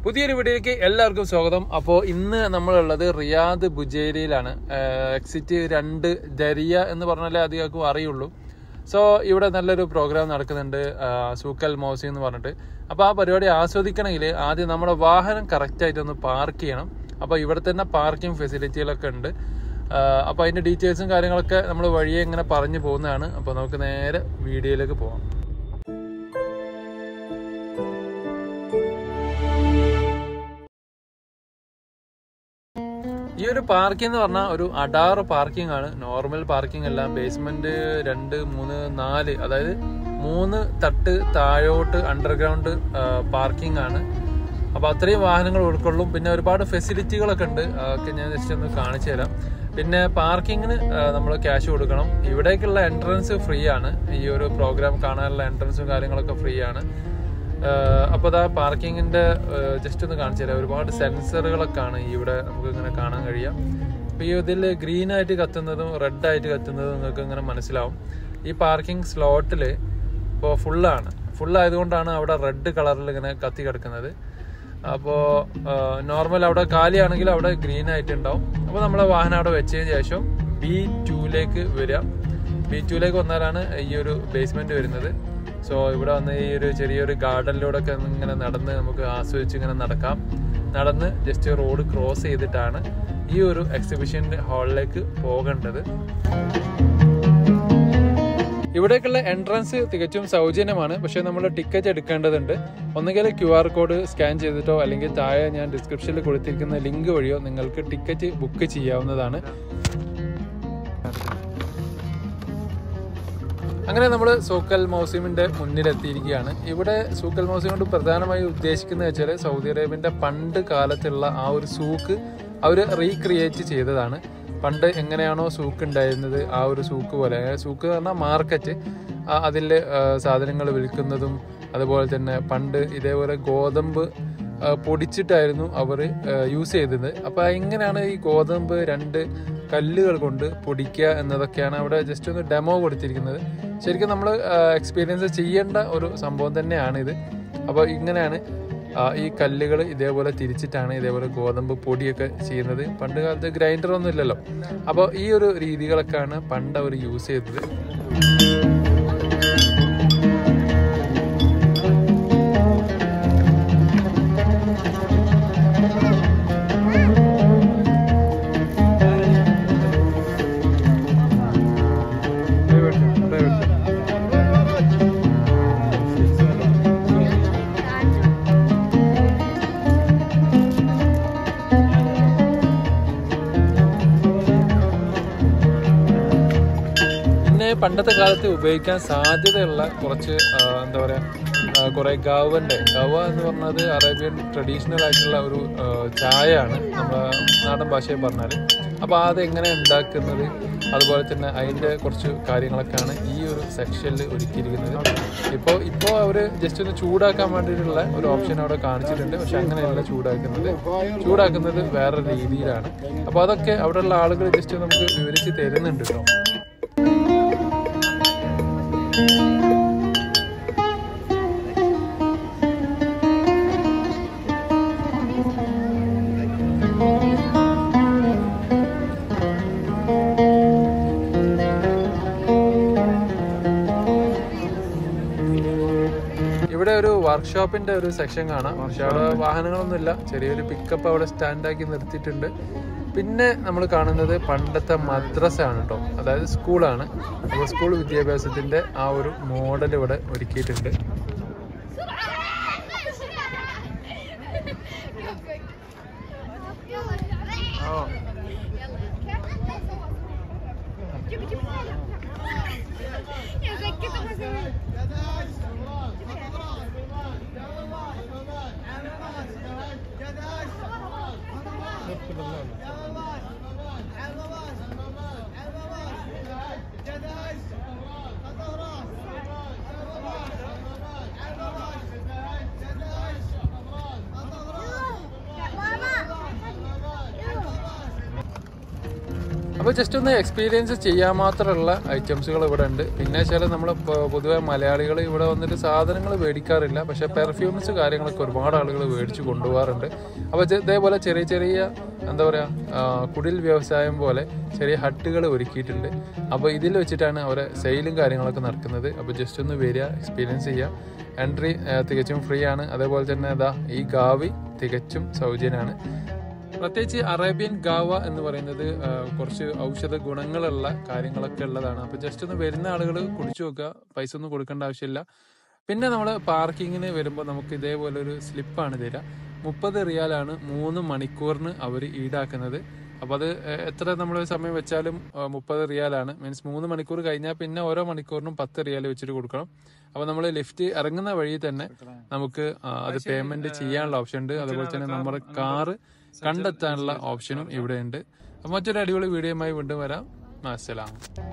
പുതിയൊരു വീഡിയോയ്ക്ക് എല്ലാവർക്കും സ്വാഗതം അപ്പോൾ ഇന്ന് നമ്മളുള്ളത് റിയാദ് ബുജേരിയിലാണ് എക്സിറ്റ് രണ്ട് ദരിയ എന്ന് പറഞ്ഞാലേ അധികം അറിയുള്ളൂ സോ ഇവിടെ നല്ലൊരു പ്രോഗ്രാം നടക്കുന്നുണ്ട് ആ, സൂക്കൽ മൗസി എന്ന് പറഞ്ഞിട്ട് അപ്പോൾ ആ പരിപാടി ആസ്വദിക്കണമെങ്കിൽ ആദ്യം നമ്മുടെ വാഹനം കറക്റ്റായിട്ട് ഒന്ന് പാർക്ക് ചെയ്യണം അപ്പോൾ ഇവിടെ തന്നെ പാർക്കിംഗ് ഫെസിലിറ്റികളൊക്കെ ഉണ്ട് അപ്പോൾ അതിൻ്റെ ഡീറ്റെയിൽസും കാര്യങ്ങളൊക്കെ നമ്മൾ വഴിയെ ഇങ്ങനെ പറഞ്ഞു പോകുന്നതാണ് അപ്പോൾ നമുക്ക് നേരെ വീഡിയോയിലേക്ക് പോകാം ഈ ഒരു പാർക്കിംഗ് എന്ന് പറഞ്ഞാൽ ഒരു അഡാറ് പാർക്കിംഗ് ആണ് നോർമൽ പാർക്കിംഗ് അല്ല ബേസ്മെന്റ് രണ്ട് മൂന്ന് നാല് അതായത് മൂന്ന് തട്ട് താഴോട്ട് അണ്ടർഗ്രൗണ്ട് പാർക്കിംഗ് ആണ് അപ്പൊ അത്രയും വാഹനങ്ങൾ ഉൾക്കൊള്ളും പിന്നെ ഒരുപാട് ഫെസിലിറ്റികളൊക്കെ ഉണ്ട് അതൊക്കെ ഞാൻ ജസ്റ്റ് ഒന്ന് കാണിച്ചു തരാം പിന്നെ പാർക്കിങ്ങിന് നമ്മൾ ക്യാഷ് കൊടുക്കണം ഇവിടേക്കുള്ള എൻട്രൻസ് ഫ്രീ ആണ് ഈ ഒരു പ്രോഗ്രാം കാണാനുള്ള എൻട്രൻസും കാര്യങ്ങളൊക്കെ ഫ്രീ ആണ് അപ്പോൾ അതാ പാർക്കിങ്ങിന്റെ ജസ്റ്റ് ഒന്ന് കാണിച്ചു തരാം ഒരുപാട് സെൻസറുകളൊക്കെ ആണ് ഇവിടെ നമുക്ക് ഇങ്ങനെ കാണാൻ കഴിയാം അപ്പോൾ ഈ ഇതിൽ ഗ്രീൻ ആയിട്ട് കത്തുന്നതും റെഡ് ആയിട്ട് കത്തുന്നതും നിങ്ങൾക്ക് ഇങ്ങനെ മനസ്സിലാവും ഈ പാർക്കിംഗ് സ്ലോട്ടിൽ ഇപ്പോൾ ഫുള്ളാണ് ഫുൾ ആയതുകൊണ്ടാണ് അവിടെ റെഡ് കളറിൽ ഇങ്ങനെ കത്തി കിടക്കുന്നത് അപ്പോൾ നോർമൽ അവിടെ കാലിയാണെങ്കിൽ അവിടെ ഗ്രീൻ ആയിട്ടുണ്ടാവും അപ്പോൾ നമ്മളെ വാഹനം അവിടെ വെച്ചതിന് ശേഷം ബി ടൂലേക്ക് വരിക ബി ടൂലേക്ക് വന്നാലാണ് ഈ ഒരു ബേസ്മെന്റ് വരുന്നത് സോ ഇവിടെ വന്ന് ഈ ഒരു ചെറിയൊരു ഗാർഡനിലൂടെ ഒക്കെ ഇങ്ങനെ നടന്ന് നമുക്ക് ആസ്വദിച്ച് ഇങ്ങനെ നടക്കാം നടന്ന് ജസ്റ്റ് റോഡ് ക്രോസ് ചെയ്തിട്ടാണ് ഈ ഒരു എക്സിബിഷൻ ഹാളിലേക്ക് പോകേണ്ടത് ഇവിടേക്കുള്ള എൻട്രൻസ് തികച്ചും സൗജന്യമാണ് പക്ഷെ നമ്മൾ ടിക്കറ്റ് എടുക്കേണ്ടതുണ്ട് ഒന്നുകിൽ ക്യു ആർ കോഡ് സ്കാൻ ചെയ്തിട്ടോ അല്ലെങ്കിൽ താഴെ ഞാൻ ഡിസ്ക്രിപ്ഷനിൽ കൊടുത്തിരിക്കുന്ന ലിങ്ക് വഴിയോ നിങ്ങൾക്ക് ടിക്കറ്റ് ബുക്ക് ചെയ്യാവുന്നതാണ് അങ്ങനെ നമ്മൾ സൂക്കൽ മൗസിമിന്റെ മുന്നിലെത്തിയിരിക്കുകയാണ് ഇവിടെ സൂക്കൽ മൗസിം കൊണ്ട് പ്രധാനമായും ഉദ്ദേശിക്കുന്നത് വെച്ചാൽ സൗദി അറേബ്യന്റെ പണ്ട് കാലത്തുള്ള ആ ഒരു സൂക്ക് അവർ റീക്രിയേറ്റ് ചെയ്തതാണ് പണ്ട് എങ്ങനെയാണോ സൂക്ക് ഉണ്ടായിരുന്നത് ആ ഒരു സൂക്ക് പോലെ സൂക്ക് എന്ന് പറഞ്ഞാൽ മാർക്കറ്റ് അതിൽ സാധനങ്ങൾ വിൽക്കുന്നതും അതുപോലെ തന്നെ പണ്ട് ഇതേപോലെ ഗോതമ്പ് ആ, പൊടിച്ചിട്ടായിരുന്നു അവർ യൂസ് ചെയ്തത് അപ്പോൾ എങ്ങനെയാണ് ഈ ഗോതമ്പ് രണ്ട് കല്ലുകൾ കൊണ്ട് പൊടിക്കുക എന്നതൊക്കെയാണ് അവിടെ ജസ്റ്റ് ഒന്ന് ഡെമോ കൊടുത്തിരിക്കുന്നത് ശരിക്കും നമ്മൾ എക്സ്പീരിയൻസ് ചെയ്യേണ്ട ഒരു സംഭവം തന്നെയാണ് ഇത് അപ്പോൾ ഇങ്ങനെയാണ് ആ, ഈ കല്ലുകൾ ഇതേപോലെ തിരിച്ചിട്ടാണ് ഇതേപോലെ ഗോതമ്പ് പൊടിയൊക്കെ ചെയ്യുന്നത് പണ്ട് കാലത്ത് ഗ്രൈൻഡർ ഒന്നും ഇല്ലല്ലോ അപ്പോൾ ഈ ഒരു രീതികളൊക്കെയാണ് പണ്ട് അവർ യൂസ് ചെയ്തത് പിന്നെ പണ്ടത്തെ കാലത്ത് ഉപയോഗിക്കാൻ സാധ്യതയുള്ള കുറച്ച് ആ, എന്താ പറയാ ആ, കുറെ ഗവന്റെ ഗവ എന്ന് പറഞ്ഞത് അറേബ്യൻ ട്രഡീഷണൽ ആയിട്ടുള്ള ഒരു ആ, ചായയാണ് നമ്മുടെ നാടൻ ഭാഷയിൽ പറഞ്ഞാൽ അപ്പോൾ അത് എങ്ങനെ ഉണ്ടാക്കുന്നത് അതുപോലെ തന്നെ അതിൻ്റെ കുറച്ച് കാര്യങ്ങളൊക്കെയാണ് ഈ ഒരു സെക്ഷനിൽ ഒരുക്കിയിരിക്കുന്നത് ഇപ്പോൾ ഇപ്പോൾ അവർ ജസ്റ്റ് ഒന്ന് ചൂടാക്കാൻ വേണ്ടിയിട്ടുള്ള ഒരു ഓപ്ഷൻ അവിടെ കാണിച്ചിട്ടുണ്ട് പക്ഷെ അങ്ങനെയല്ല ചൂടാക്കുന്നത് ചൂടാക്കുന്നത് വേറെ രീതിയിലാണ് അപ്പോൾ അതൊക്കെ അവിടെയുള്ള ആളുകൾ ജസ്റ്റ് നമുക്ക് വിവരിച്ച് തരുന്നുണ്ട് കേട്ടോ ഇവിടെ ഒരു വർക്ക്ഷോപ്പിന്റെ ഒരു സെക്ഷൻ കാണാം പക്ഷെ അവിടെ വാഹനങ്ങളൊന്നും ഇല്ല ചെറിയൊരു പിക്കപ്പ് അവിടെ സ്റ്റാൻഡാക്കി നിർത്തിയിട്ടുണ്ട് പിന്നെ നമ്മൾ കാണുന്നത് പണ്ടത്തെ മദ്രസ ആണ് കേട്ടോ അതായത് സ്കൂളാണ് അപ്പോൾ സ്കൂൾ വിദ്യാഭ്യാസത്തിന്റെ ആ ഒരു മോഡൽ ഇവിടെ ഒരുക്കിയിട്ടുണ്ട് അപ്പോൾ ജസ്റ്റ് ഒന്ന് എക്സ്പീരിയൻസ് ചെയ്യാൻ മാത്രമുള്ള ഐറ്റംസുകൾ ഇവിടെ ഉണ്ട് പിന്നെ ചില നമ്മൾ പൊതുവെ മലയാളികൾ ഇവിടെ വന്നിട്ട് സാധനങ്ങൾ മേടിക്കാറില്ല പക്ഷേ പെർഫ്യൂംസ് കാര്യങ്ങളൊക്കെ ഒരുപാട് ആളുകൾ മേടിച്ച് കൊണ്ടുപോകാറുണ്ട് അപ്പോൾ ഇത് ഇതേപോലെ ചെറിയ ചെറിയ എന്താ പറയുക കുടിൽ വ്യവസായം പോലെ ചെറിയ ഹട്ടുകൾ ഒരുക്കിയിട്ടുണ്ട് അപ്പോൾ ഇതിൽ വെച്ചിട്ടാണ് അവരെ സെയിലും കാര്യങ്ങളൊക്കെ നടക്കുന്നത് അപ്പോൾ ജസ്റ്റ് ഒന്ന് വരിക എക്സ്പീരിയൻസ് ചെയ്യുക എൻട്രി തികച്ചും ഫ്രീ ആണ് അതേപോലെ തന്നെ അതാ ഈ ഗാവി തികച്ചും സൗജന്യമാണ് പ്രത്യേകിച്ച് അറേബ്യൻ ഗാവ എന്ന് പറയുന്നത് ആ, കുറച്ച് ഔഷധ ഗുണങ്ങളുള്ള കാര്യങ്ങളൊക്കെ ഉള്ളതാണ് അപ്പോൾ ജസ്റ്റ് ഒന്ന് വരുന്ന ആളുകൾ കുടിച്ചു നോക്കുക പൈസ ഒന്നും കൊടുക്കേണ്ട ആവശ്യമില്ല പിന്നെ നമ്മൾ പാർക്കിങ്ങിന് വരുമ്പോൾ നമുക്ക് ഇതേപോലെ ഒരു സ്ലിപ്പാണ് തരിക മുപ്പത് റിയാലാണ് മൂന്ന് മണിക്കൂറിന് അവർ ഈടാക്കുന്നത് അപ്പോൾ അത് എ- എത്ര നമ്മൾ സമയം വെച്ചാലും മുപ്പത് റിയാലാണ് മീൻസ് മൂന്ന് മണിക്കൂർ കഴിഞ്ഞാൽ പിന്നെ ഓരോ മണിക്കൂറിനും പത്ത് റിയാൽ വെച്ചിട്ട് കൊടുക്കണം അപ്പോൾ നമ്മൾ ലിഫ്റ്റ് ഇറങ്ങുന്ന വഴി തന്നെ നമുക്ക് ആ, അത് പേയ്മെന്റ് ചെയ്യാനുള്ള ഓപ്ഷൻ ഉണ്ട് അതുപോലെ തന്നെ നമ്മുടെ കാറ് കണ്ടെത്താനുള്ള ഓപ്ഷനും ഇവിടെ ഉണ്ട് അപ്പോൾ മറ്റൊരു അടിപൊളി വീഡിയോയുമായി വീണ്ടും വരാം അസ്സലാം